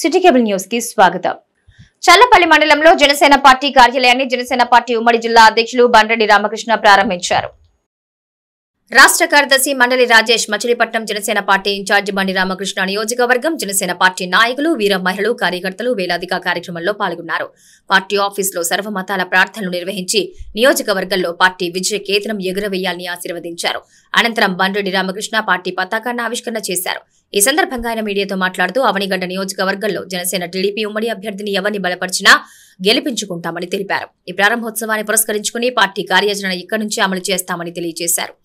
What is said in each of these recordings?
City cable news కి స్వాగతం చల్లపల్లి మండలంలో జనసేన పార్టీ కార్యాలయాన్ని జనసేన పార్టీ ఉమ్మడి జిల్లా అధ్యక్షులు బండ్రెడ్డి రామకృష్ణ ప్రారంభించారు రాష్ట్ర కార్యదర్శి మండలి రాజేష్ మచిలీపట్నం జనసేన పార్టీ ఇన్ఛార్జి బండి రామకృష్ణ నియోజకవర్గం జనసేన పార్టీ నాయకులు వీర మహిళలు కార్యకర్తలు వేలాదిగా కార్యక్రమంలో పాల్గొన్నారు పార్టీ ఆఫీసులో సర్వమతాల ప్రార్థనలు నిర్వహించి నియోజకవర్గంలో పార్టీ విజయ కేతనం ఎగురవేయాలని ఆశీర్వదించారు అనంతరం బండ్రెడ్డి రామకృష్ణ పార్టీ పతాకాన్ని ఆవిష్కరణ చేశారు ఈ సందర్భంగా ఆయన మీడియాతో మాట్లాడుతూ అవనిగడ్డ నియోజకవర్గంలో జనసేన టీడీపీ ఉమ్మడి అభ్యర్థిని ఎవరిని బలపరిచినా గెలిపించుకుంటామని తెలిపారు ఈ ప్రారంభోత్సవాన్ని పురస్కరించుకుని పార్టీ కార్యాచరణ ఇక్కడి నుంచి అమలు చేస్తామని తెలియజేశారు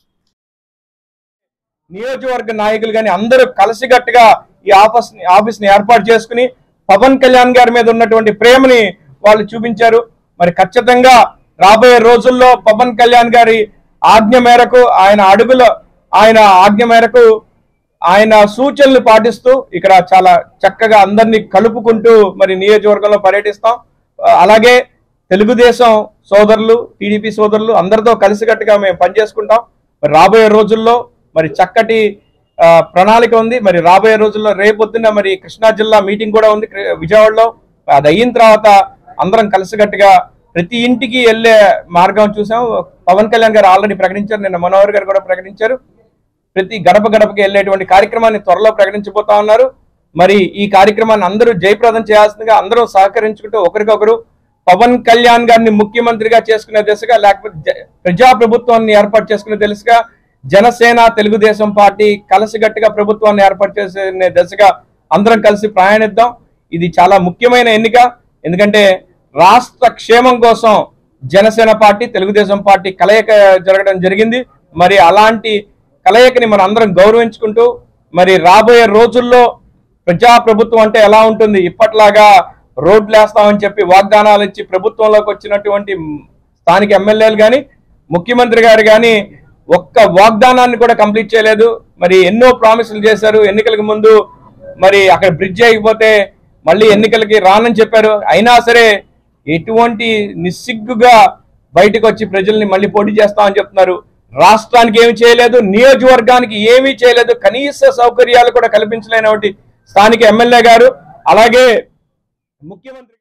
నియోజకవర్గ నాయకులు కానీ అందరూ కలిసికట్టుగా ఈ ఆఫీస్ ఆఫీస్ ని ఏర్పాటు చేసుకుని పవన్ కళ్యాణ్ గారి మీద ఉన్నటువంటి ప్రేమని వాళ్ళు చూపించారు మరి ఖచ్చితంగా రాబోయే రోజుల్లో పవన్ కళ్యాణ్ గారి ఆజ్ఞ మేరకు ఆయన అడుగుల ఆయన ఆజ్ఞ మేరకు ఆయన సూచనలు పాటిస్తూ ఇక్కడ చాలా చక్కగా అందరినీ కలుపుకుంటూ మరి నియోజకవర్గంలో పర్యటిస్తాం ఆ, అలాగే తెలుగుదేశం సోదరులు టీడీపీ సోదరులు అందరితో కలిసికట్టుగా మేము పనిచేసుకుంటాం మరి రాబోయే రోజుల్లో మరి చక్కటి ఆ, ప్రణాళిక ఉంది మరి రాబోయే రోజుల్లో రేపొద్దున మరి కృష్ణా జిల్లా మీటింగ్ కూడా ఉంది క్రి- విజయవాడలో అది అయిన తర్వాత అందరం కలిసికట్టుగా ప్రతి ఇంటికి వెళ్ళే మార్గం చూసాం పవన్ కళ్యాణ్ గారు ఆల్రెడీ ప్రకటించారు నిన్న మనోహర్ గారు కూడా ప్రకటించారు ప్రతి గడప గడపకి వెళ్ళేటువంటి కార్యక్రమాన్ని త్వరలో ప్రకటించబోతా ఉన్నారు మరి ఈ కార్యక్రమాన్ని అందరూ జయప్రదం చేయాల్సిందిగా అందరూ సహకరించుకుంటూ ఒకరికొకరు పవన్ కళ్యాణ్ గారిని ముఖ్యమంత్రిగా చేసుకునే దిశగా లేకపోతే జ- ప్రజాప్రభుత్వాన్ని ఏర్పాటు చేసుకునే దిశగా జనసేన తెలుగుదేశం పార్టీ కలిసిగట్టుగా ప్రభుత్వాన్ని ఏర్పాటు చేసే దిశగా అందరం కలిసి ప్రయాణిద్దాం ఇది చాలా ముఖ్యమైన ఎన్నిక ఎందుకంటే రాష్ట్ర క్షేమం కోసం జనసేన పార్టీ తెలుగుదేశం పార్టీ కలయిక జరగడం జరిగింది మరి అలాంటి కలయికని మనం అందరం గౌరవించుకుంటూ మరి రాబోయే రోజుల్లో ప్రజా ప్రభుత్వం అంటే ఎలా ఉంటుంది ఇప్పట్లాగా రోడ్లు వేస్తామని చెప్పి వాగ్దానాలు ఇచ్చి ప్రభుత్వంలోకి వచ్చినటువంటి స్థానిక ఎమ్మెల్యేలు కానీ ముఖ్యమంత్రి గారు కానీ ఒక్క వాగ్దానాన్ని కూడా కంప్లీట్ చేయలేదు మరి ఎన్నో ప్రామిసులు చేశారు ఎన్నికలకు ముందు మరి అక్కడ బ్రిడ్జ్ అయిపోతే మళ్ళీ ఎన్నికలకి రానని చెప్పారు అయినా సరే ఎటువంటి నిస్సిగ్గుగా బయటకు వచ్చి ప్రజల్ని మళ్ళీ పోటీ చేస్తామని చెప్తున్నారు రాష్ట్రానికి ఏమి చేయలేదు నియోజకవర్గానికి ఏమీ చేయలేదు కనీస సౌకర్యాలు కూడా కల్పించలేనటువంటి స్థానిక ఎమ్మెల్యే గారు అలాగే ముఖ్యమంత్రి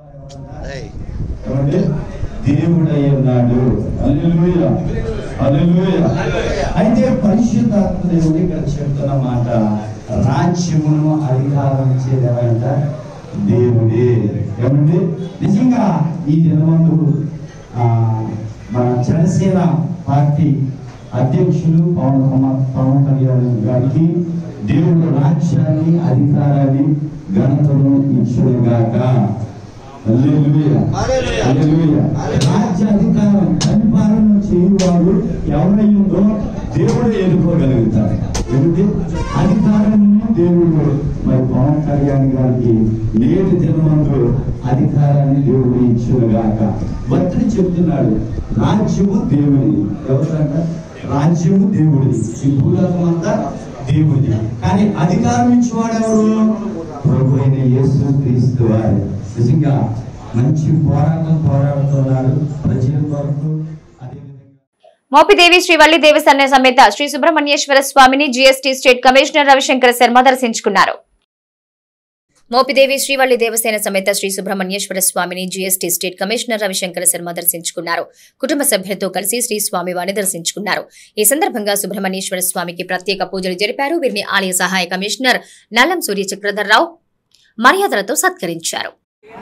ఏమంటే దేవుడై ఉన్నాడు హల్లెలూయా హల్లెలూయా అయితే పరిశుద్ధాత్మ దేవుడు ఇక్కడ చెప్తున్న మాట రాజ్యమును అధికారం ఇచ్చేదేమంట దేవుడే ఏమంటే నిజంగా ఈ దినమందు ఆ, మన జనసేన పార్టీ అధ్యక్షులు పవన్ కుమార్ పవన్ కళ్యాణ్ గారికి దేవుడు రాజ్యాన్ని అధికారాన్ని ఘనతను ఇచ్చుగాక హల్లెలూయా. హల్లెలూయా. రాజ్యాధికారం పరిపాలన చేయువాడు ఎవరైందో దేవుడు ఎన్నుకోగలుగుతాడు ఎందుకంటే అధికారం దేవుడు మరి పవన్ కళ్యాణ్ గారికి నేటి దినమందు అధికారాన్ని దేవుడు ఇచ్చుగాక భక్తుడు చెప్తున్నాడు రాజ్యము దేవుడి ఎవరంట రాజ్యము దేవుడిది ఈ భూలోకం అంతా దేవుడిది కానీ అధికారం ఇచ్చేవాడు ఎవరు ప్రభు అయిన యేసు క్రీస్తు వారు నిజంగా మంచి పోరాటం పోరాడుతున్నారు ప్రజల కొరకు అదేవిధంగా మోపిదేవి శ్రీ వల్లి దేవస్థాన సమేత శ్రీ సుబ్రహ్మణ్యేశ్వర స్వామిని GST state commissioner Ravishankar Sharma దర్శించుకున్నారు మోపిదేవి శ్రీవల్లి దేవసేన సమేత శ్రీ సుబ్రహ్మణ్యేశ్వర స్వామిని GST state commissioner Ravishankara Sharma దర్శించుకున్నారు కుటుంబ సభ్యులతో కలిసి శ్రీ స్వామివారిని దర్శించుకున్నారు ఈ సందర్భంగా సుబ్రహ్మణ్యేశ్వర స్వామికి ప్రత్యేక పూజలు జరిపారు వీరిని ఆలయ సహాయ కమిషనర్ నల్లం సూర్య చక్రధర్రావు మర్యాదలతో సత్కరించారు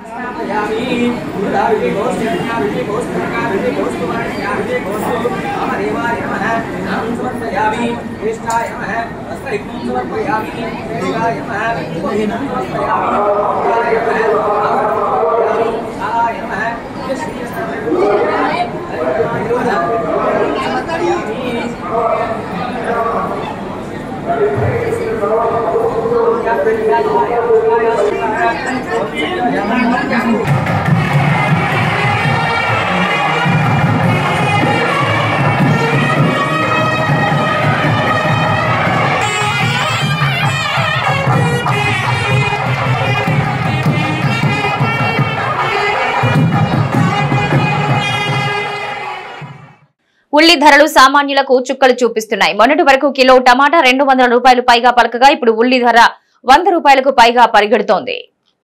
ఉల్లి ధరలు సామాన్యులకు చుక్కలు చూపిస్తున్నాయి మొన్నటి వరకు కిలో టమాటా రెండు వందల రూపాయలు పైగా పలకగా ఇప్పుడు ఉల్లి ధర వంద రూపాయలకు పైగా పరిగెడుతోంది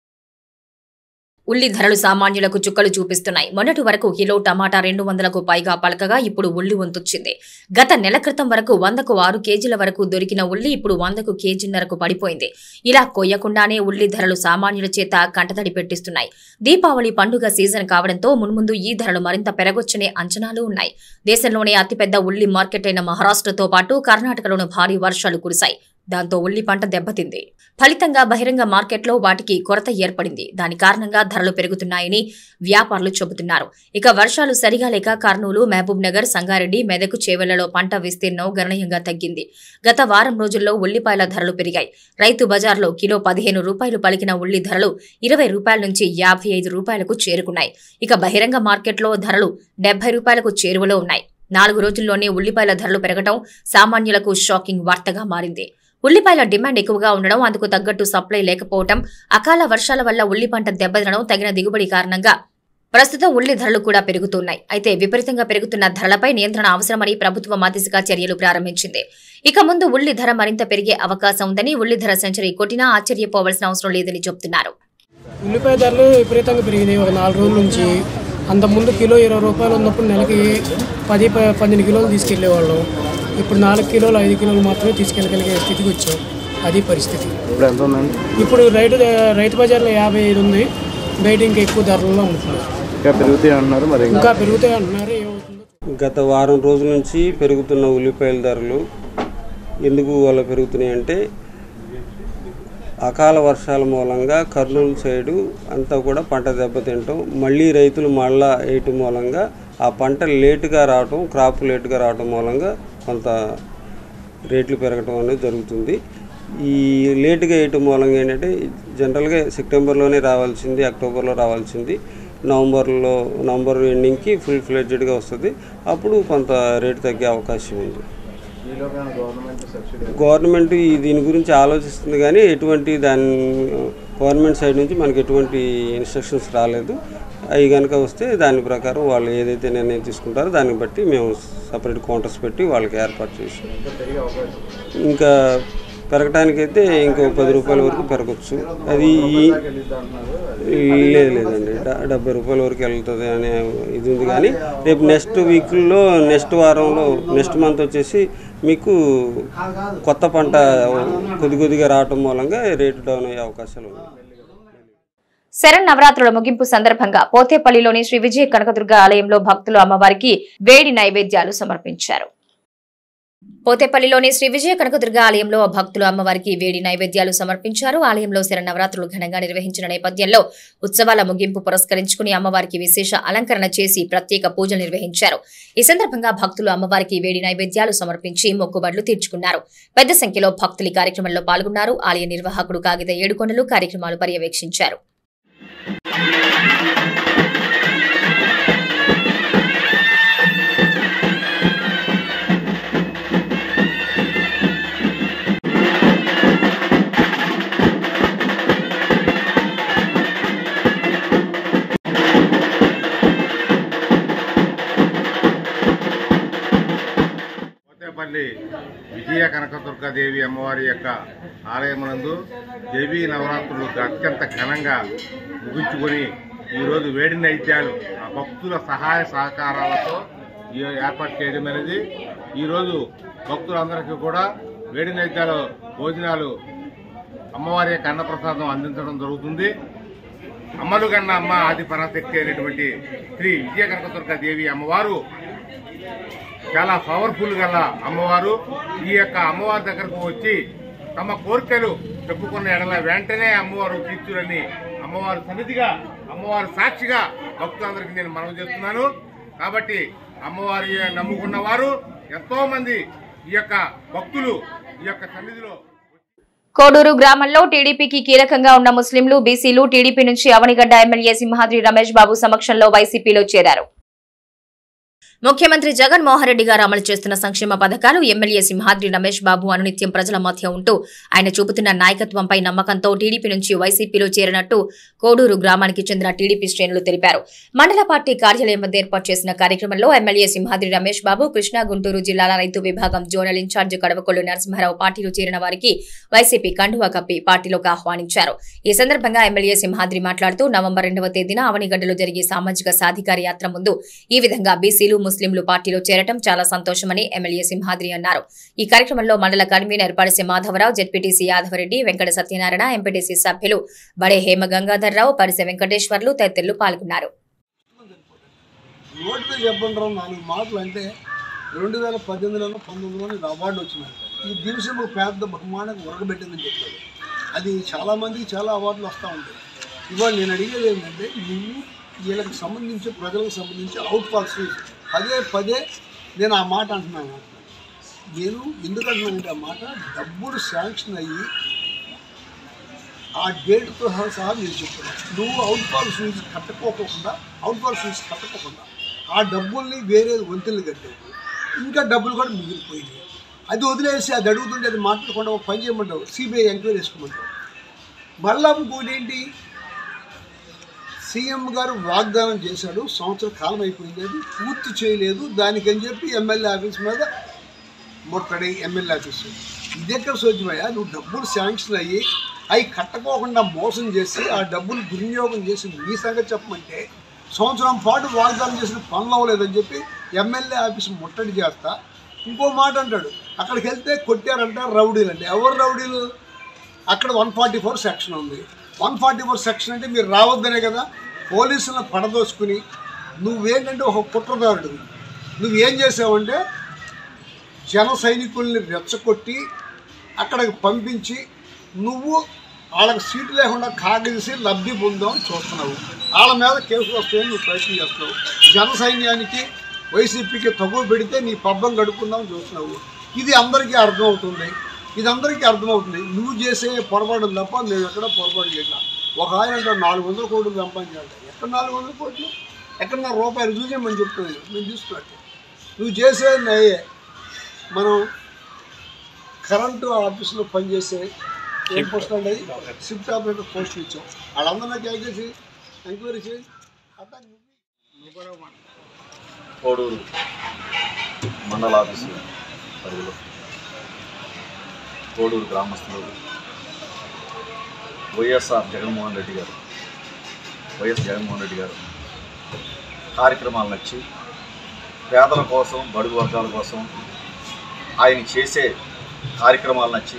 ఉల్లి ధరలు సామాన్యులకు చుక్కలు చూపిస్తున్నాయి మొన్నటి వరకు కిలో టమాటా రెండు వందలకు పైగా పలకగా ఇప్పుడు ఉల్లి వంతొచ్చింది గత నెల క్రితం వరకు వందకు ఆరు కేజీల వరకు దొరికిన ఉల్లి ఇప్పుడు వందకు కేజీన్నరకు పడిపోయింది ఇలా కొయ్యకుండానే ఉల్లి ధరలు సామాన్యుల చేత కంటతడి పెట్టిస్తున్నాయి దీపావళి పండుగ సీజన్ కావడంతో మున్ముందు ఈ ధరలు మరింత పెరగొచ్చనే అంచనాలు ఉన్నాయి దేశంలోనే అతిపెద్ద ఉల్లి మార్కెట్ అయిన మహారాష్ట్రతో పాటు కర్ణాటకలోనూ భారీ వర్షాలు కురిశాయి దాంతో ఉల్లి పంట దెబ్బతింది ఫలితంగా బహిరంగ మార్కెట్లో వాటికి కొరత ఏర్పడింది దాని కారణంగా ధరలు పెరుగుతున్నాయని వ్యాపారులు చెబుతున్నారు ఇక వర్షాలు సరిగా లేక కర్నూలు మహబూబ్ నగర్ సంగారెడ్డి మెదకు చేవెళ్లలో పంట విస్తీర్ణం గణనీయంగా తగ్గింది గత వారం రోజుల్లో ఉల్లిపాయల ధరలు పెరిగాయి రైతు బజార్లో కిలో పదిహేను రూపాయలు పలికిన ఉల్లి ధరలు ఇరవై రూపాయల నుంచి యాభై ఐదు రూపాయలకు చేరుకున్నాయి ఇక బహిరంగ మార్కెట్లో ధరలు డెబ్బై రూపాయలకు చేరువలో ఉన్నాయి నాలుగు రోజుల్లోనే ఉల్లిపాయల ధరలు పెరగడం సామాన్యులకు షాకింగ్ వార్తగా మారింది ఉల్లిపాయల డిమాండ్ ఎక్కువగా ఉండడం అందుకు తగ్గట్టు సప్లై లేకపోవడం అకాల వర్షాల వల్ల ఉల్లి పంట దెబ్బతినడం తగిన దిగుబడి కారణంగా ప్రస్తుతం ఉల్లి ధరలు కూడా పెరుగుతున్నాయి అయితే విపరీతంగా పెరుగుతున్న ధరలపై నియంత్రణ అవసరమని ప్రభుత్వం ఆ దిశగా చర్యలు ప్రారంభించింది ఇక ముందు ఉల్లి ధర మరింత పెరిగే అవకాశం ఉందని ఉల్లి ధర సెంచరీ కొట్టినా ఆశ్చర్యపోవాల్సిన అవసరం లేదని చెబుతున్నారు ఉల్లిపాయ ధరలు విపరీతంగా పెరిగినాయి ఒక నాలుగు రోజుల నుంచి అంతకుముందు కిలో ఇరవై రూపాయలు ఉన్నప్పుడు నెలకి పది ప- పన్నెండు కిలోలు తీసుకెళ్లేవాళ్ళం ఇప్పుడు నాలుగు కిలోలు ఐదు కిలోలు మాత్రమే తీసుకెళ్ళగలిగే స్థితికి వచ్చాం అది పరిస్థితి ఇప్పుడు ఎంత ఉందండి ఇప్పుడు రైతు రైతు బజార్లో యాభై ఐదు ఉంది బయట ఇంకా ఎక్కువ ధరలలో ఉంటుంది ఇంకా పెరుగుతాయి అంటున్నారు మరి ఇంకా ఇంకా పెరుగుతాయి అంటున్నారు ఏమవుతుందో గత వారం రోజుల నుంచి పెరుగుతున్న ఉల్లిపాయల ధరలు ఎందుకు అలా పెరుగుతున్నాయి అంటే అకాల వర్షాల మూలంగా కర్నూలు సైడు అంతా కూడా పంట దెబ్బతింటాం మళ్ళీ రైతులు మళ్ళా వేయటం మూలంగా ఆ పంట లేటుగా రావటం క్రాప్ లేటుగా రావటం మూలంగా కొంత రేట్లు పెరగటం అనేది జరుగుతుంది ఈ లేటుగా వేయటం మూలంగా ఏంటంటే జనరల్గా సెప్టెంబర్లోనే రావాల్సింది అక్టోబర్లో రావాల్సింది నవంబర్లో నవంబర్ ఎండింగ్కి ఫుల్ ఫ్లెడ్జెడ్గా వస్తుంది అప్పుడు కొంత రేటు తగ్గే అవకాశం ఉంది గవర్నమెంట్ ఈ దీని గురించి ఆలోచిస్తుంది కానీ ఎటువంటి దాని గవర్నమెంట్ సైడ్ నుంచి మనకి ఎటువంటి ఇన్స్ట్రక్షన్స్ రాలేదు అవి కనుక వస్తే దాని ప్రకారం వాళ్ళు ఏదైతే నిర్ణయం తీసుకుంటారో దాన్ని బట్టి మేము సపరేట్ కౌంటర్స్ పెట్టి వాళ్ళకి ఏర్పాటు చేసి ఇంకా పెరగటానికైతే ఇంకో పది రూపాయల వరకు పెరగచ్చు అది ఈ- లేదు లేదండి డ- డెబ్బై రూపాయల వరకు వెళ్తుంది అనే ఇది ఉంది కానీ రేపు నెక్స్ట్ వీక్లో నెక్స్ట్ వారంలో నెక్స్ట్ మంత్ వచ్చేసి మీకు కొత్త పంట కొద్ది కొద్దిగా రావటం మూలంగా రేటు డౌన్ అయ్యే అవకాశాలు ఉన్నాయి శరణ్ నవరాత్రుల ముగింపు సందర్భంగా పోతేపల్లిలోని శ్రీ విజయ కనకదుర్గ ఆలయంలో భక్తులు అమ్మవారికి వేడి నైవేద్యాలు సమర్పించారు పోతేపల్లిలోని శ్రీ విజయ కనకదుర్గ ఆలయంలో భక్తులు అమ్మవారికి వేడి నైవేద్యాలు సమర్పించారు ఆలయంలో శరన్నవరాత్రులు ఘనంగా నిర్వహించిన నేపథ్యంలో ఉత్సవాల ముగింపు పురస్కరించుకుని అమ్మవారికి విశేష అలంకరణ చేసి ప్రత్యేక పూజలు నిర్వహించారు ఈ సందర్భంగా భక్తులు అమ్మవారికి వేడి నైవేద్యాలు సమర్పించి మొక్కుబడులు తీర్చుకున్నారు పెద్ద సంఖ్యలో భక్తులు ఈ కార్యక్రమంలో పాల్గొన్నారు ఆలయ నిర్వాహకుడు కాగిత ఏడుకొండలు కార్యక్రమాలు పర్యవేక్షించారు కోతేపల్లి విజయ కనకదుర్గాదేవి అమ్మవారి యొక్క ఆలయమునందు దేవీ నవరాత్రులు అత్యంత ఘనంగా ముగించుకొని ఈరోజు వేడి నైత్యాలు ఆ భక్తుల సహాయ సహకారాలతో ఈ ఏర్పాటు చేయడం అనేది ఈరోజు భక్తులందరికీ కూడా వేడి నైత్యాలు భోజనాలు అమ్మవారి యొక్క అన్నప్రసాదం అందించడం జరుగుతుంది అమ్మలు కన్నా అమ్మ ఆది పరాశక్తి అయినటువంటి శ్రీ విజయ కనకదుర్గ దేవి అమ్మవారు చాలా పవర్ఫుల్ గల అమ్మవారు ఈ యొక్క అమ్మవారి దగ్గరకు వచ్చి తమ కోరికలు చెప్పుకున్న ఎడల వెంటనే అమ్మవారు తీర్చురని అమ్మవారు సన్నిధిగా అమ్మవారు సాక్షిగా భక్తులందరికీ నేను మనవి చేస్తున్నాను కాబట్టి అమ్మవారి నమ్ముకున్న వారు ఎంతో మంది ఈ యొక్క భక్తులు ఈ యొక్క సన్నిధిలో కోడూరు గ్రామంలో టీడీపీకి కీలకంగా ఉన్న ముస్లింలు బీసీలు టీడీపీ నుంచి అవనిగడ్డ ఎమ్మెల్యే సింహాద్రి రమేష్ బాబు సమక్షంలో వైసీపీలో చేరారు ముఖ్యమంత్రి జగన్మోహన్ రెడ్డి గారు అమలు చేస్తున్న సంక్షేమ పథకాలు ఎమ్మెల్యే సింహాద్రి రమేష్ బాబు అనునిత్యం ప్రజల మధ్య ఉంటూ ఆయన చూపుతున్న నాయకత్వంపై నమ్మకంతో టీడీపీ నుంచి వైసీపీలో చేరినట్టు కోడూరు గ్రామానికి చెందిన టీడీపీ శ్రేణులు తెలిపారు మండల పార్టీ కార్యాలయం వద్ద ఏర్పాటు చేసిన కార్యక్రమంలో ఎమ్మెల్యే సింహాద్రి రమేష్ బాబు కృష్ణా గుంటూరు జిల్లాల రైతు విభాగం జోనల్ ఇన్ఛార్జ్ కడవకొల్లు నరసింహారావు పార్టీలో చేరిన వారికి వైసీపీ కండువా కప్పి పార్టీలోకి ఆహ్వానించారు ఈ సందర్భంగా ఎమ్మెల్యే సింహాద్రి మాట్లాడుతూ నవంబర్ రెండవ తేదీన అవనిగడ్డలో జరిగే సామాజిక సాధికార యాత్ర ముందు ఈ విధంగా బీసీలు ముస్లింలు పార్టీలో చేరటం చాలా సంతోషమని ఎమ్మెల్యే సింహాద్రి అన్నారు ఈ కార్యక్రమంలో మండల convener Padise Madhavarao ZPTC Yadavareddy Venkata Satyanarayana MPTC సభ్యులు బడే హేమ గంగాధర్రావు పరిసె వెంకటేశ్వర్లు తదితరులు పాల్గొన్నారు నోటి మీద చెప్పండి నాలుగు మాటలు అంటే రెండు వేల పద్దెనిమిదిలోనో పంతొమ్మిదిలోనో ఇది అవార్డు వచ్చింది ఈ దివసం ఒక పెద్ద బహుమానం ఉరగబెట్టిందని చెప్పారు అది చాలామందికి చాలా అవార్డులు వస్తూ ఉంటాయి ఇవాళ నేను అడిగేది ఏంటంటే నువ్వు వీళ్ళకి సంబంధించి ప్రజలకు సంబంధించి అవుట్ పాలసీ పదే పదే నేను ఆ మాట అంటున్నాను నేను ఎందుకు అంటున్నానంటే ఆ మాట డబ్బులు శాంక్షన్ అయ్యి ఆ డేట్తో సహా మీరు చెప్తున్నాను నువ్వు అవుట్ పాల్ ఫీజు కట్టుకోకుండా అవుట్ పాల్ ఫీజు కట్టుకోకుండా ఆ డబ్బుల్ని వేరే వంతులు కట్టావు ఇంకా డబ్బులు కూడా మిగిలిపోయినాయి అది వదిలేసి అది అడుగుతుంటే అది మాట్లాడకుండా ఒక పని చేయమంటావు సిబిఐ ఎంక్వైరీ వేసుకోమంటావు మళ్ళా ఇంకోటి ఏంటి సీఎం గారు వాగ్దానం చేశాడు సంవత్సర కాలం అయిపోయింది అది పూర్తి చేయలేదు దానికని చెప్పి ఎమ్మెల్యే ఆఫీస్ మీద ముట్టడి ఎమ్మెల్యే ఆఫీసు ఇది ఎక్కడ సోజ్యమయ్యా నువ్వు డబ్బులు శాంక్షన్ అయ్యి అవి కట్టుకోకుండా మోసం చేసి ఆ డబ్బులు దుర్వినియోగం చేసి నీ సంగతి చెప్పమంటే సంవత్సరం పాటు వాగ్దానం చేసిన పనులు అవ్వలేదని చెప్పి ఎమ్మెల్యే ఆఫీస్ ముట్టడి చేస్తా ఇంకో మాట అంటాడు అక్కడికి వెళ్తే కొట్టారంట రౌడీలు అంటే ఎవరు రౌడీలు అక్కడ వన్ ఫార్టీ ఫోర్ సెక్షన్ ఉంది వన్ ఫార్టీ ఫోర్ సెక్షన్ అంటే మీరు రావద్దనే కదా పోలీసులను పడదోసుకుని నువ్వేంటంటే ఒక కుట్రదారుడు నువ్వేం చేసావంటే జన సైనికుల్ని రెచ్చగొట్టి అక్కడికి పంపించి నువ్వు వాళ్ళకి సీటు లేకుండా కాగేసి లబ్ధి పొందామని చూస్తున్నావు వాళ్ళ మీద కేసులు వస్తాయని నువ్వు ప్రయత్నం చేస్తున్నావు జన సైన్యానికి వైసీపీకి తగువ పెడితే నీ పబ్బం గడుపుకుందామని చూస్తున్నావు ఇది అందరికీ అర్థమవుతుంది ఇది అందరికీ అర్థమవుతుంది నువ్వు చేసే పొరపాటు తప్ప మేము ఎక్కడ పొరపాటు చేయట్లా ఒక ఆయన అంటే నాలుగు వందల కోట్లు సంపాదించాలంట ఎక్కడ నాలుగు వందల కోట్లు ఎక్కడ నా రూపాయలు చూసేయమని చెప్తుంది మేము చూసుకున్నట్టు నువ్వు చేసే నయ్యే మనం కరెంటు ఆఫీసులో పనిచేసే ఏం పోస్ట్ అండి అది షిఫ్ట్ ఆపరేటర్ పోస్ట్ ఇచ్చాం వాళ్ళందరూ నాకు చేసి ఎంక్వైరీ చేయి అట్లా నువ్వు కూడా మాట. కోడూరు మండల ఆఫీసు పరిధిలో కోడూరు గ్రామస్తులు వైఎస్ఆర్ జగన్మోహన్ రెడ్డి గారు వైఎస్ జగన్మోహన్ రెడ్డి గారు కార్యక్రమాలు నచ్చి పేదల కోసం బడుగు వర్గాల కోసం ఆయన చేసే కార్యక్రమాలు నచ్చి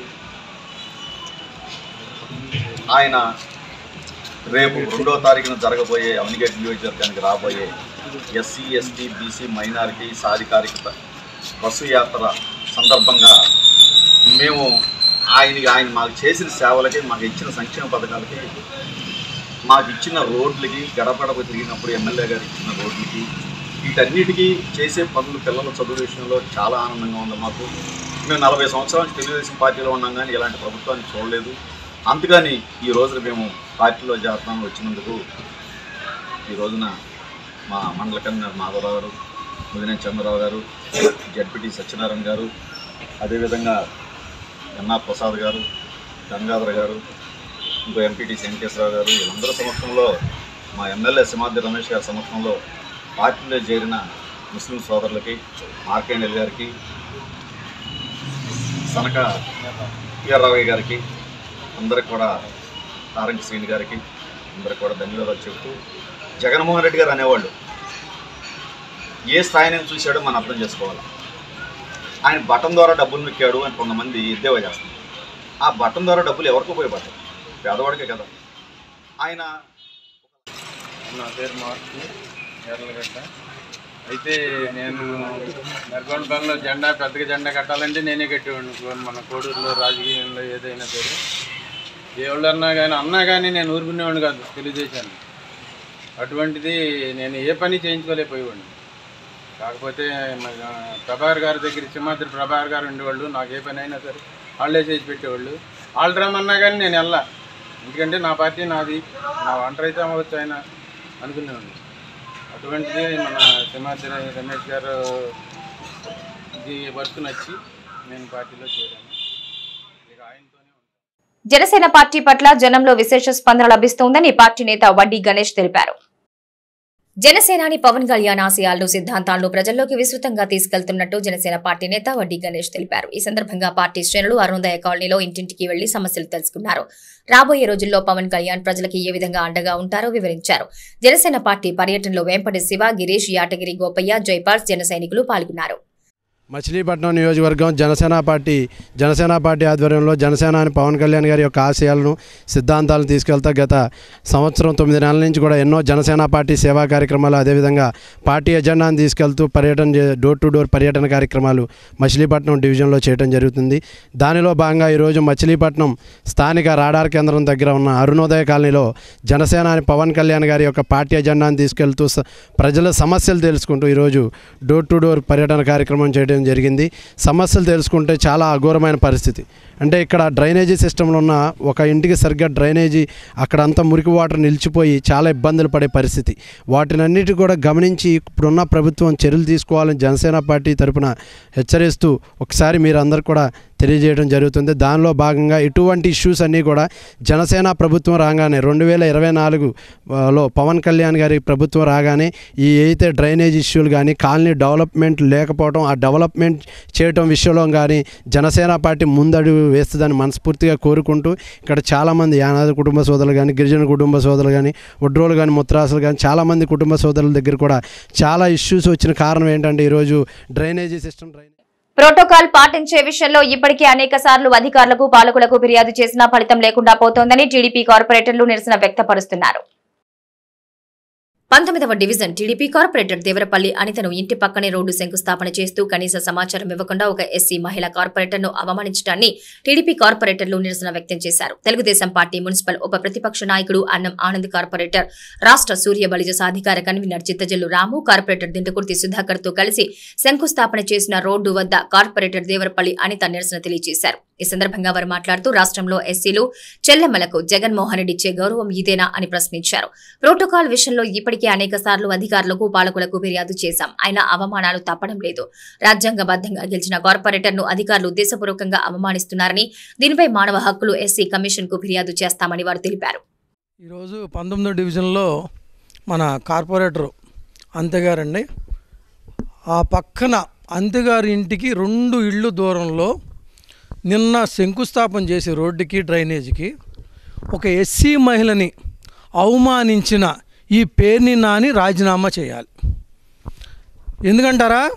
ఆయన రేపు రెండో తారీఖున జరగబోయే అవనిగడ్డ నియోజకవర్గానికి రాబోయే ఎస్సీ ఎస్టీ బీసీ మైనారిటీ సాధికారికత బస్సు యాత్ర సందర్భంగా మేము ఆయనకి ఆయన మాకు చేసిన సేవలకి మాకు ఇచ్చిన సంక్షేమ పథకాలకి మాకు ఇచ్చిన రోడ్లకి గడప గడప తిరిగినప్పుడు ఎమ్మెల్యే గారు ఇచ్చిన రోడ్లకి వీటన్నిటికీ చేసే పనులు పిల్లల చదువు విషయంలో చాలా ఆనందంగా ఉంది మాకు మేము నలభై సంవత్సరాల నుంచి తెలుగుదేశం పార్టీలో ఉన్నాం కానీ ఇలాంటి ప్రభుత్వాన్ని చూడలేదు అందుకని ఈ రోజున మేము పార్టీలో చేరడానికి వచ్చినందుకు ఈ రోజున మా మండల కన్వీనర్ మాధవరావు గారు ముదినేని చంద్రరావు గారు జడ్పీటీ సత్యనారాయణ గారు అదేవిధంగా ఎన్ఆర్ ప్రసాద్ గారు గంగాధర్ గారు ఇంకో ఎంపీటీ వెంకటేశ్వరరావు గారు వీళ్ళందరి సమక్షంలో మా ఎమ్మెల్యే సింహాద్రి రమేష్ గారి సమక్షంలో పార్టీలో చేరిన ముస్లిం సోదరులకి మార్కేండల్ గారికి సనక వీర్రావయ్య గారికి అందరికి కూడా తారంకి శ్రీని గారికి అందరికి కూడా ధన్యవాదాలు చెబుతూ జగన్మోహన్ రెడ్డి గారు అనేవాళ్ళు ఏ స్థాయిని చూశాడో మనం అర్థం చేసుకోవాలి ఆయన బటన్ ద్వారా డబ్బులు నొక్కాడు అని కొంతమంది ఎద్దేవా చేస్తున్నారు ఆ బటన్ ద్వారా డబ్బులు ఎవరికి ఉపయోగపడతాయి పేదవాడికే కదా ఆయన నా పేరు మార్పు ఎర్లగడ్డ అయితే నేను నల్గొండలో జెండా పెద్దగా జెండా కట్టాలంటే నేనే కట్టేవాడిని మన కోడూరులో రాజకీయంలో ఏదైనా సరే దేవుళ్ళు అన్నా కానీ అన్నా కానీ నేను ఊరుకునేవాడిని కాదు తెలుగుదేశాన్ని అటువంటిది నేను ఏ పని చేయించుకోలేకపోయేవాడిని కాకపోతే మన ప్రభాకర్ గారి దగ్గర సింహాద్రి ప్రభాకర్ గారు ఉండేవాళ్ళు నాకు ఏ పని అయినా సరే వాళ్ళే చేసి పెట్టేవాళ్ళు వాళ్ళు రమ్మన్నా కానీ నేను వెళ్ళా ఎందుకంటే నా పార్టీ నాది నా ఒంటరి అయితే అవ్వచ్చు ఆయన అనుకునేవాడిని అటువంటిది మన సింహాద్రి రమేష్ గారు ఈ వర్క్ నచ్చి నేను పార్టీలో చేరాను ఇక ఆయనతోనే జనసేన పార్టీ పట్ల జనంలో విశేష స్పందన లభిస్తోందని పార్టీ నేత వడ్డీ గణేష్ తెలిపారు జనసేనాని పవన్ కళ్యాణ్ ఆశయాలను సిద్ధాంతాలను ప్రజల్లోకి విస్తృతంగా తీసుకెళ్తున్నట్టు జనసేన పార్టీ నేత వడ్డీ గణేష్ తెలిపారు ఈ సందర్భంగా పార్టీ శ్రేణులు అరుణోదయ కాలనీలో ఇంటింటికి వెళ్లి సమస్యలు తెలుసుకున్నారు రాబోయే రోజుల్లో పవన్ కళ్యాణ్ ప్రజలకి ఏ విధంగా అండగా ఉంటారో వివరించారు జనసేన పార్టీ పర్యటనలో వేంపటి శివ గిరీష్ యాటగిరి గోపయ్య జైపాల్స్ జన సైనికులు పాల్గొన్నారు మచిలీపట్నం నియోజకవర్గం జనసేన పార్టీ జనసేన పార్టీ ఆధ్వర్యంలో జనసేన అని పవన్ కళ్యాణ్ గారి యొక్క ఆశయాలను సిద్ధాంతాలను తీసుకెళ్తా గత సంవత్సరం తొమ్మిది నెలల నుంచి కూడా ఎన్నో జనసేన పార్టీ సేవా కార్యక్రమాలు అదేవిధంగా పార్టీ ఎజెండాను తీసుకెళ్తూ పర్యటన చే- డోర్ టు డోర్ పర్యటన కార్యక్రమాలు మచిలీపట్నం డివిజన్లో చేయడం జరుగుతుంది దానిలో భాగంగా ఈరోజు మచిలీపట్నం స్థానిక రాడార్ కేంద్రం దగ్గర ఉన్న అరుణోదయ కాలనీలో జనసేన అని పవన్ కళ్యాణ్ గారి యొక్క పార్టీ ఎజెండాను తీసుకెళ్తూ స- ప్రజల సమస్యలు తెలుసుకుంటూ ఈరోజు డోర్ టు డోర్ పర్యటన కార్యక్రమం చేయడం జరిగింది సమస్యలు తెలుసుకుంటే చాలా అఘోరమైన పరిస్థితి అంటే ఇక్కడ డ్రైనేజీ సిస్టంలో ఉన్న ఒక ఇంటికి సరిగ్గా డ్రైనేజీ అక్కడంతా మురికి వాటర్ నిలిచిపోయి చాలా ఇబ్బందులు పడే పరిస్థితి వాటినన్నిటి కూడా గమనించి ఇప్పుడున్న ప్రభుత్వం చర్యలు తీసుకోవాలని జనసేన పార్టీ తరపున హెచ్చరిస్తూ ఒకసారి మీరు అందరు కూడా తెలియజేయడం జరుగుతుంది దానిలో భాగంగా ఇటువంటి ఇష్యూస్ అన్నీ కూడా జనసేన ప్రభుత్వం రాగానే రెండు వేల ఇరవై నాలుగు ఆ, లో పవన్ కళ్యాణ్ గారి ప్రభుత్వం రాగానే ఈ అయితే డ్రైనేజ్ ఇష్యూలు కానీ కాలనీ డెవలప్మెంట్ లేకపోవడం ఆ డెవలప్మెంట్ చేయటం విషయంలో కానీ జనసేన పార్టీ ముందడుగు వేస్తుందని మనస్ఫూర్తిగా కోరుకుంటూ ఇక్కడ చాలామంది యానాది కుటుంబ సోదరులు కానీ గిరిజన కుటుంబ సోదరులు కానీ ఉడ్రోలు కానీ ముత్రాసులు కానీ చాలామంది కుటుంబ సోదరుల దగ్గర కూడా చాలా ఇష్యూస్ వచ్చిన కారణం ఏంటంటే ఈరోజు డ్రైనేజీ సిస్టమ్ డ్రైనేజ్ ప్రోటోకాల్ పాటించే విషయంలో ఇప్పటికే అనేక సార్లు అధికారులకు పాలకులకు ఫిర్యాదు చేసినా ఫలితం లేకుండా పోతోందని టీడీపీ కార్పొరేటర్లు నిరసన వ్యక్తపరుస్తున్నారు పంతొమ్మిదవ డివిజన్ టీడీపీ కార్పొరేటర్ దేవరపల్లి అనితను ఇంటి పక్కనే రోడ్డు శంకుస్థాపన చేస్తూ కనీస సమాచారం ఇవ్వకుండా ఒక ఎస్సీ మహిళా కార్పొరేటర్ను అవమానించడాన్ని టీడీపీ కార్పొరేటర్లు నిరసన వ్యక్తం చేశారు తెలుగుదేశం పార్టీ మున్సిపల్ ఉప ప్రతిపక్ష నాయకుడు అన్నం ఆనంద్ కార్పొరేటర్ రాష్ట్ర సూర్య బలిజ సాధికార కన్వీనర్ చిత్తజల్లు రాము కార్పొరేటర్ దింటకుర్తి సుధాకర్ తో కలిసి శంకుస్థాపన చేసిన రోడ్డు వద్ద కార్పొరేటర్ దేవరపల్లి అనిత నిరసన తెలియజేశారు ఈ సందర్భంగా వారు మాట్లాడుతూ రాష్ట్రంలో ఎస్సీలు చెల్లెమ్మలకు జగన్మోహన్ రెడ్డి ఇచ్చే గౌరవం ఇదేనా అని ప్రశ్నించారు ప్రోటోకాల్ విషయంలో ఇప్పటికే అనేక సార్లు అధికారులకు పాలకులకు ఫిర్యాదు చేశాం అయినా అవమానాలు తప్పడం లేదు రాజ్యాంగబద్ధంగా గెలిచిన కార్పొరేటర్ను అధికారులు ఉద్దేశపూర్వకంగా అవమానిస్తున్నారని దీనిపై మానవ హక్కులు ఎస్సీ కమిషన్ కు ఫిర్యాదు చేస్తామని వారు తెలిపారు ఈరోజు పంతొమ్మిదో డివిజన్లో మన కార్పొరేటర్ అంతెగారండి ఆ పక్కన అంతెగారి ఇంటికి రెండు ఇళ్ళు దూరంలో నిన్న శంకుస్థాపన చేసే రోడ్డుకి డ్రైనేజీకి ఒక ఎస్సీ మహిళని అవమానించిన ఈ పేరుని నాని రాజీనామా చేయాలి ఎందుకంటారా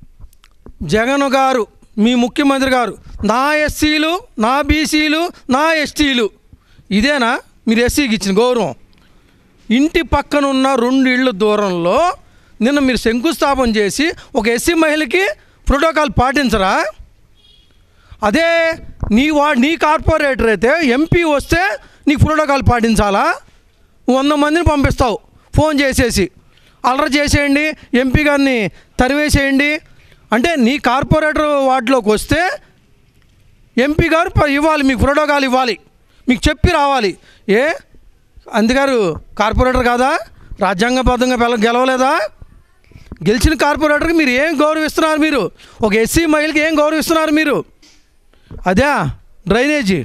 జగన్ గారు మీ ముఖ్యమంత్రి గారు నా ఎస్సీలు నా బీసీలు నా ఎస్టీలు ఇదేనా మీరు ఎస్సీకి ఇచ్చిన గౌరవం ఇంటి పక్కన ఉన్న రెండు ఇళ్ళ దూరంలో నిన్న మీరు శంకుస్థాపన చేసి ఒక ఎస్సీ మహిళకి ప్రోటోకాల్ పాటించరా అదే నీ వా నీ కార్పొరేటర్ అయితే ఎంపీ వస్తే నీకు ప్రోటోకాల్ పాటించాలా వంద మందిని పంపిస్తావు ఫోన్ చేసేసి అలర చేసేయండి ఎంపీ గారిని తరివేసేయండి అంటే నీ కార్పొరేటర్ వార్డులోకి వస్తే ఎంపీ గారు ప- ఇవ్వాలి మీకు ప్రోటోకాల్ ఇవ్వాలి మీకు చెప్పి రావాలి ఏ అందుగారు కార్పొరేటర్ కాదా రాజ్యాంగబద్ధంగా పిల్ల గెలవలేదా గెలిచిన కార్పొరేటర్కి మీరు ఏం గౌరవిస్తున్నారు మీరు ఒక ఎస్సీ మహిళకి ఏం గౌరవిస్తున్నారు మీరు అదే డ్రైనేజీ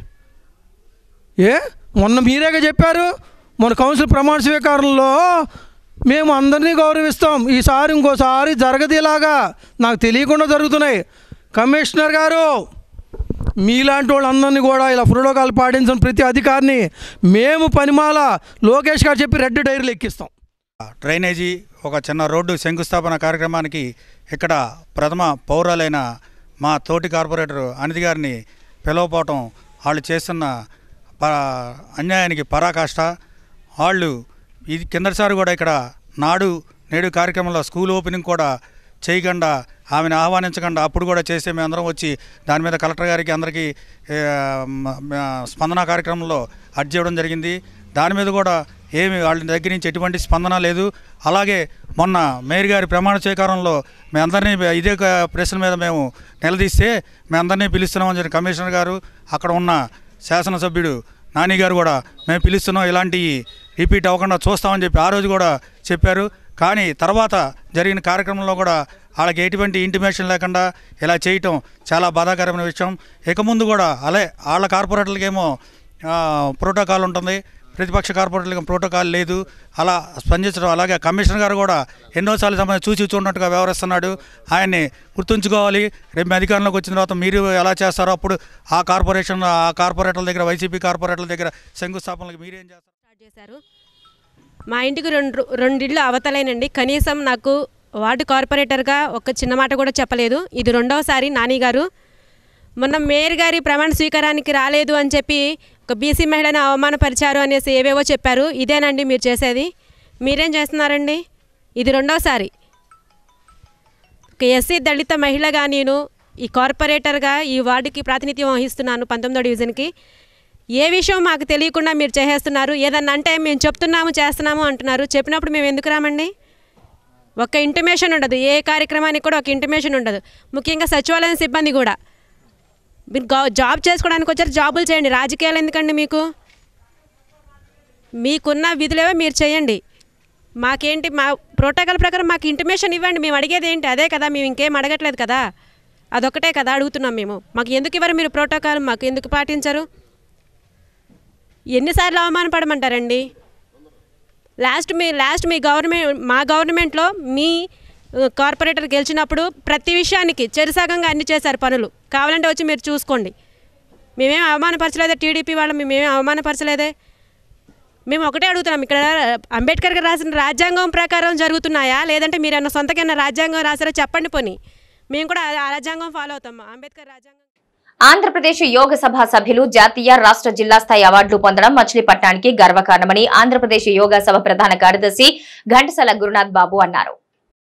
ఏ మొన్న మీరేగా చెప్పారు మన కౌన్సిల్ ప్రమాణ స్వీకారంలో మేము అందరినీ గౌరవిస్తాం ఈసారి ఇంకోసారి జరగదు ఇలాగా నాకు తెలియకుండా జరుగుతున్నాయి కమిషనర్ గారు మీలాంటి వాళ్ళందరినీ కూడా ఇలా ప్రోటోకాల్ పాటించిన ప్రతి అధికారిని మేము పనిమాల లోకేష్ గారు చెప్పి రెడ్ డైరీలు ఎక్కిస్తాం డ్రైనేజీ ఒక చిన్న రోడ్డు శంకుస్థాపన కార్యక్రమానికి ఇక్కడ ప్రథమ పౌరాలైన మా తోటి కార్పొరేటర్ అనితి గారిని పిలవపోవటం వాళ్ళు చేస్తున్న ప అన్యాయానికి పరాకాష్ట వాళ్ళు ఇది కిందటిసారి కూడా ఇక్కడ నాడు నేడు కార్యక్రమంలో స్కూల్ ఓపెనింగ్ కూడా చేయకుండా ఆమెను ఆహ్వానించకుండా అప్పుడు కూడా చేస్తే మేమందరం వచ్చి దాని మీద కలెక్టర్ గారికి అందరికీ ఏ, మ- మ- స్పందన కార్యక్రమంలో అర్జీ ఇవ్వడం జరిగింది దాని మీద కూడా ఏమి వాళ్ళ దగ్గర నుంచి ఎటువంటి స్పందన లేదు అలాగే మొన్న మేయర్ గారి ప్రమాణ స్వీకారంలో మేమందరినీ ఇదే క- ప్రశ్న మీద మేము నిలదీస్తే మేమందరినీ పిలుస్తున్నామని చెప్పి కమిషనర్ గారు అక్కడ ఉన్న శాసనసభ్యుడు నాని గారు కూడా మేము పిలుస్తున్నాం ఇలాంటివి రిపీట్ అవ్వకుండా చూస్తామని చెప్పి ఆ రోజు కూడా చెప్పారు కానీ తర్వాత జరిగిన కార్యక్రమంలో కూడా వాళ్ళకి ఎటువంటి ఇంటిమేషన్ లేకుండా ఇలా చేయటం చాలా బాధాకరమైన విషయం ఇక ముందు కూడా అలే వాళ్ళ కార్పొరేటర్లకేమో ఆ, ప్రోటోకాల్ ఉంటుంది ప్రతిపక్ష కార్పొరేటర్లకు ప్రోటోకాల్ లేదు అలా స్పందించడం అలాగే కమిషనర్ గారు కూడా ఎన్నోసార్లు సమయం చూసి చూడనట్టుగా వ్యవహరిస్తున్నాడు ఆయన్ని గుర్తుంచుకోవాలి రేపు మీ అధికారంలోకి వచ్చిన తర్వాత మీరు ఎలా చేస్తారో అప్పుడు ఆ కార్పొరేషన్ ఆ కార్పొరేటర్ల దగ్గర వైసీపీ కార్పొరేటర్ల దగ్గర శంకుస్థాపనలకు మీరేం చేస్తారు స్టార్ట్ చేశారు మా ఇంటికి రెండు రెండిళ్ళు అవతలేనండి కనీసం నాకు వార్డు కార్పొరేటర్గా ఒక చిన్న మాట కూడా చెప్పలేదు ఇది రెండవసారి నాని గారు మొన్న మేయర్ గారి ప్రమాణ స్వీకారానికి రాలేదు అని చెప్పి ఒక బీసీ మహిళను అవమానపరిచారు అనేసి ఏవేవో చెప్పారు ఇదేనండి మీరు చేసేది మీరేం చేస్తున్నారండి ఇది రెండవసారి ఒక ఎస్సీ దళిత మహిళగా నేను ఈ కార్పొరేటర్గా ఈ వార్డుకి ప్రాతినిధ్యం వహిస్తున్నాను పంతొమ్మిదో డివిజన్కి ఏ విషయం మాకు తెలియకుండా మీరు చేసేస్తున్నారు ఏదన్నా అంటే మేము చెప్తున్నాము చేస్తున్నాము అంటున్నారు చెప్పినప్పుడు మేము ఎందుకు రామండి ఒక ఇంటిమేషన్ ఉండదు ఏ కార్యక్రమానికి కూడా ఒక ఇంటిమేషన్ ఉండదు ముఖ్యంగా సచివాలయం సిబ్బంది కూడా మీరు గా- జాబ్ చేసుకోవడానికి వచ్చారు జాబులు చేయండి రాజకీయాలు ఎందుకండి మీకు మీకున్న విధులేవో మీరు చేయండి మాకేంటి మా ప్రోటోకాల్ ప్రకారం మాకు ఇంటిమేషన్ ఇవ్వండి మేము అడిగేది ఏంటి అదే కదా మేము ఇంకేం అడగట్లేదు కదా అదొకటే కదా అడుగుతున్నాం మేము మాకు ఎందుకు ఇవ్వరు మీరు ప్రోటోకాల్ మాకు ఎందుకు పాటించరు ఎన్నిసార్లు అవమానపడమంటారండి లాస్ట్ మీ లాస్ట్ మీ గవర్నమెంట్ మా గవర్నమెంట్లో మీ ఆ, కార్పొరేటర్ గెలిచినప్పుడు ప్రతి విషయానికి చెరుసగంగా అన్ని చేశారు పనులు కావాలంటే వచ్చి మీరు చూసుకోండి మేమేం అవమానపరచలేదే టీడీపీ వాళ్ళు మేమేం అవమానపరచలేదే మేము ఒకటే అడుగుతున్నాం ఇక్కడ అంబేద్కర్ గారు రాసిన రాజ్యాంగం ప్రకారం జరుగుతున్నాయా లేదంటే మీరు ఏమన్నా సొంతకైనా రాజ్యాంగం రాసారో చెప్పండి పోనీ మేము కూడా ఆ రాజ్యాంగం ఫాలో అవుతాం అంబేద్కర్ రాజ్యాంగం ఆంధ్రప్రదేశ్ యోగ సభ సభ్యులు జాతీయ రాష్ట్ర జిల్లా స్థాయి అవార్డులు పొందడం మచిలీపట్నానికి గర్వకారణమని ఆంధ్రప్రదేశ్ యోగా సభ ప్రధాన కార్యదర్శి ఘంటసాల గురునాథ్ బాబు అన్నారు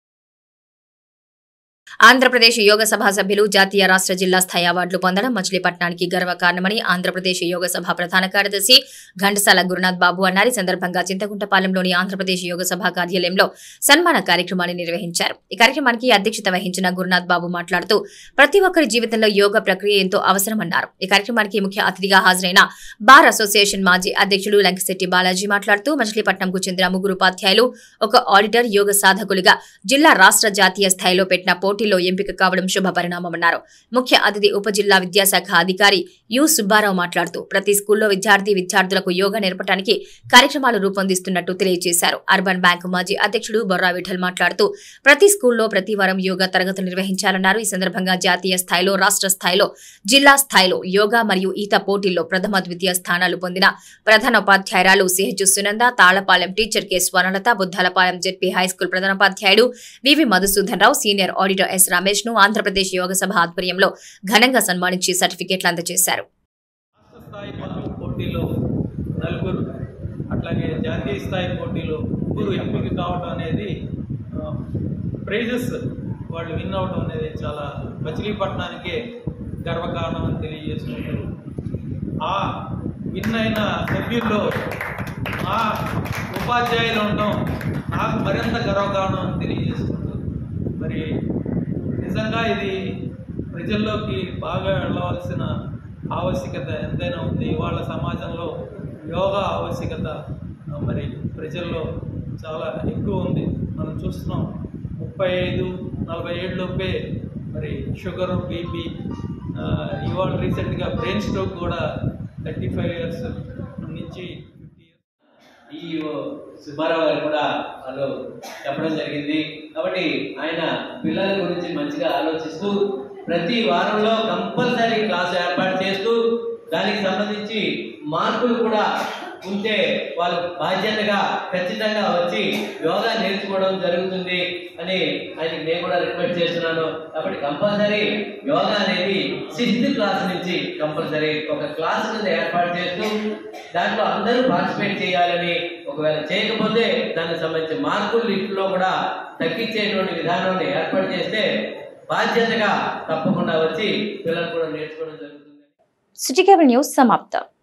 ఆంధ్రప్రదేశ్ యోగ సభ సభ్యులు జాతీయ రాష్ట్ర జిల్లా స్థాయి అవార్డులు పొందడం మచిలీపట్నానికి గర్వకారణమని ఆంధ్రప్రదేశ్ యోగ సభ ప్రధాన కార్యదర్శి ఘంటసాల గురునాథ్ బాబు అన్నారు ఈ సందర్భంగా చింతకుంటపాలెంలోని ఆంధ్రప్రదేశ్ యోగ సభ కార్యాలయంలో సన్మాన కార్యక్రమాన్ని నిర్వహించారు ఈ కార్యక్రమానికి అధ్యక్షత వహించిన గురునాథ్ బాబు మాట్లాడుతూ ప్రతి ఒక్కరి జీవితంలో యోగ ప్రక్రియ ఎంతో అవసరమన్నారు ఈ కార్యక్రమానికి ముఖ్య అతిథిగా హాజరైన బార్ అసోసియేషన్ మాజీ అధ్యక్షులు లంకిశెట్టి బాలాజీ మాట్లాడుతూ మచిలీపట్నంకు చెందిన ముగ్గురు ఉపాధ్యాయులు ఒక ఆడిటర్ యోగ సాధకులుగా జిల్లా రాష్ట్ర జాతీయ స్థాయిలో పెట్టిన పోటీలో ఎంపిక కావడం శుభ పరిణామమన్నారు ముఖ్య అతిథి ఉప జిల్లా విద్యాశాఖ అధికారి యు సుబ్బారావు మాట్లాడుతూ ప్రతి స్కూల్లో విద్యార్థి విద్యార్థులకు యోగా నేర్పడానికి కార్యక్రమాలు రూపొందిస్తున్నట్టు తెలియజేశారు అర్బన్ బ్యాంక్ మాజీ అధ్యక్షుడు బొర్రా విఠల్ మాట్లాడుతూ ప్రతి స్కూల్లో ప్రతి వారం యోగా తరగతులు నిర్వహించాలన్నారు ఈ సందర్భంగా జాతీయ స్థాయిలో రాష్ట్ర స్థాయిలో జిల్లా స్థాయిలో యోగా మరియు ఈత పోటీల్లో ప్రథమ ద్వితీయ స్థానాలు పొందిన ప్రధాన ఉపాధ్యాయురాలు CH Sunanda Talapalem teacher K Swarnalatha Buddhalapalem ZP high school ప్రధానోపాధ్యాయుడు VV Madhusudan Rao senior auditor S Ramesh ను ఆంధ్రప్రదేశ్ యోగ సభ ఆధ్వర్యంలో ఘనంగా సన్మానించి సర్టిఫికెట్లు అందజేశారు స్థాయి పోటీలో నలుగురు అట్లాగే జాతీయ స్థాయి పోటీలో ముగ్గురు ఎంపిక కావడం అనేది ప్రైజెస్ వాళ్ళు విన్ అవడం అనేది చాలా మచిలీపట్నానికే గర్వకారణం అని తెలియజేసుకుంటారు ఆ విన్ అయిన సభ్యుల్లో ఆ ఉపాధ్యాయులు ఉండడం నాకు మరింత గర్వకారణం అని తెలియజేసుకుంటారు మరి నిజంగా ఇది ప్రజల్లోకి బాగా వెళ్ళవలసిన ఆవశ్యకత ఎంతైనా ఉంది వాళ్ళ సమాజంలో యోగా ఆవశ్యకత ఆ, మరి ప్రజల్లో చాలా ఎక్కువ ఉంది మనం చూస్తున్నాం ముప్పై ఐదు నలభై ఏళ్ళలోపే మరి షుగర్ బీపీ ఇవాళ రీసెంట్గా బ్రెయిన్ స్ట్రోక్ కూడా థర్టీ ఫైవ్ ఇయర్స్ నుంచి ఈ సుబ్బారావు గారు కూడా వాళ్ళు చెప్పడం జరిగింది కాబట్టి ఆయన పిల్లల గురించి మంచిగా ఆలోచిస్తూ ప్రతి వారంలో కంపల్సరీ క్లాస్ ఏర్పాటు చేస్తూ దానికి సంబంధించి మార్కులు కూడా ఉంటే వాళ్ళు బాధ్యతగా ఖచ్చితంగా వచ్చి యోగా నేర్చుకోవడం జరుగుతుంది అని ఆయనకి నేను కూడా రిక్వెస్ట్ చేస్తున్నాను కాబట్టి కంపల్సరీ యోగా అనేది సిక్స్త్ క్లాస్ నుంచి కంపల్సరీ ఒక క్లాస్ కింద ఏర్పాటు చేస్తూ దాంట్లో అందరూ పార్టిసిపేట్ చేయాలని ఒకవేళ చేయకపోతే దానికి సంబంధించి మార్కుల లిస్టులో కూడా తగ్గించేటువంటి విధానాన్ని ఏర్పాటు చేస్తే బాధ్యతగా తప్పకుండా వచ్చి పిల్లలు కూడా నేర్చుకోవడం జరుగుతుంది సిటీ కేబుల్ న్యూస్ సమాప్తం